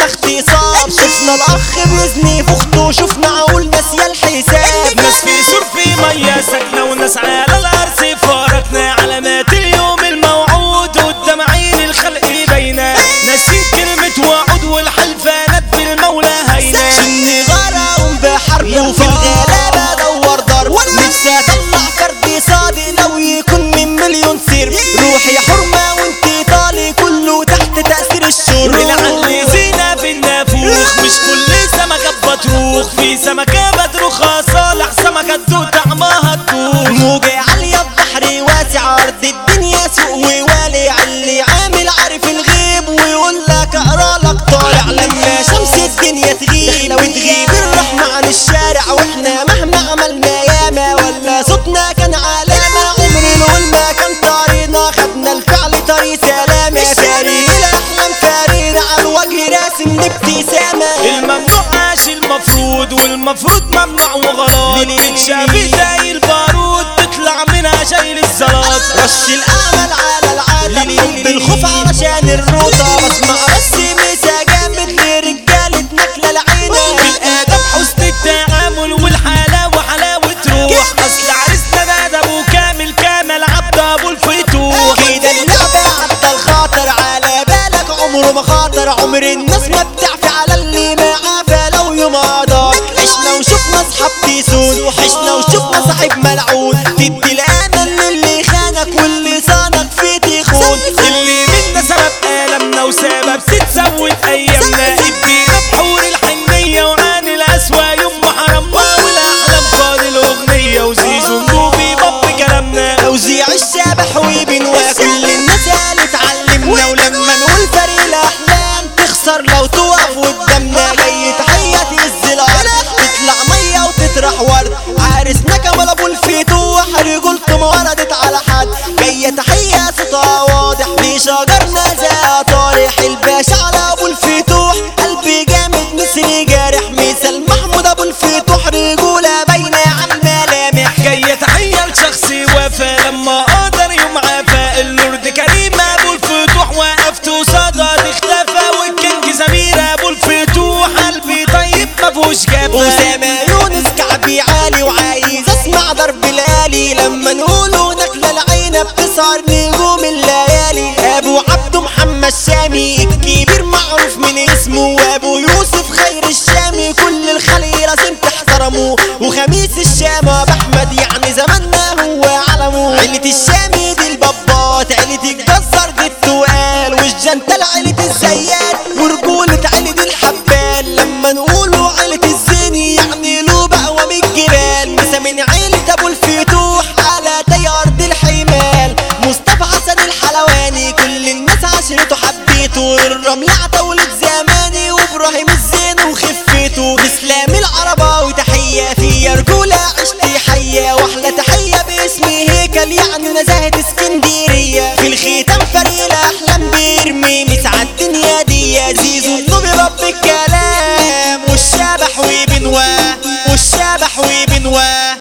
شفنا اغتصاب شفنا الاخ بيزني في اخته شفنا عقول ناسيه الحساب ناس في سور في مية ساكنة وناس على الأرض فارقنا علامات اليوم الموعود قدام عين الخلق باينة ناسين كلمة وعود والحلفانات بالمولى هينة شني غرام بحرب وفي الغلابة دور ضرب نفسي اطلع فردي صادق لو يكون من مليون سير روحي حرمة وانتي طالي كله تحت تأثير الشرب العقل زينة في النافوخ مش كل سمكة بتروخ في سمكة بتروخها صالح سمكة تدوق طعمها تدوخ موجة عالية بحري واسع أرض الدنيا سوق ووالع اللي عامل عارف الغيب ويقول لك اقرا لك طالع لما شمس الدنيا تغيب بتغيب الرحمة عن الشارع واحنا مهما عملنا ياما ولا صوتنا كان علامة عمر نقول ما كان طريقنا خدنا الفعل طريق سلامة فارين الأحلام فارين على الوجه راسم ابتسامة الممنوع عاش المفروض والمفروض ممنوع وغلط تتشاف زي البارود تطلع منها شايل الزلط رش الامل على العالم حب الخوف علشان الروضة بسمع بس مسا جامد لرجالة نكلة العينة بالادب حسن التعامل والحلاوه حلاوه روح اصل عرسنا ده ده ابو كامل كامل عبد ابو الفتوح كده اللعبة عدى الخاطر على بالك عمره ما خاطر عمر الناس ما بتعفي على اللي معاه فلو يوم قدر عشنا وشفنا اصحاب تيسون عشنا وشفنا صاحب ملعون تدي الامل للي خانك واللي صانك في تخون اللي منا سبب ألمنا وسبب ستزود أيامنا ادينا بحور الحنية وعن الأسوأ يوم حرمنا والأحلام فاضي الأغنية وزيزو نجوبي بط كلامنا توزيع الشبح وبنوا كل الناس قالت علمنا ولما نقول فريق الاحلام تخسر لو تقف قدامنا جاي تحيه تهز الارض تطلع ميه وتطرح ورد عرسنا كمال ابو الفتوح رجولته ما وردت على حد جايه تحيه صوتها واضح في شجرنا زي طارح الباشا على ابو الفتوح قلبي جامد مصري جارح مثال محمود ابو الفتوح رجوله باينه على الملامح جاية تحية لشخصي وفا لما قدر يوم عافا اللورد كريم أبو الفتوح وقفت وصدد اختفى والكينج زمير أبو الفتوح قلبي طيب مفهوش جفا أسامة يونس كعبي عالي وعايز اسمع ضرب الآلي لما نقوله نكلة العينة بتسهر نجوم الليالي ابو عبده محمد شامي الكبير معروف من اسمه وابو يوسف خير الشامي كل الخلق لازم تحترموه وخميس الشام ابو احمد يعني زماننا هو علمه عيلة الشامي دي البابات عيلة الجزار دي التقال والجنتل عيلة الزيات ورجولة عيلة الحبال لما نقولوا عيلة الزيني يعني له بقوى من الجبال مسا من عيلة ابو الفتوح على تي ارض الحمال مصطفى حسن الحلواني كل الناس عشرته حبيته الرمل عتولة زمان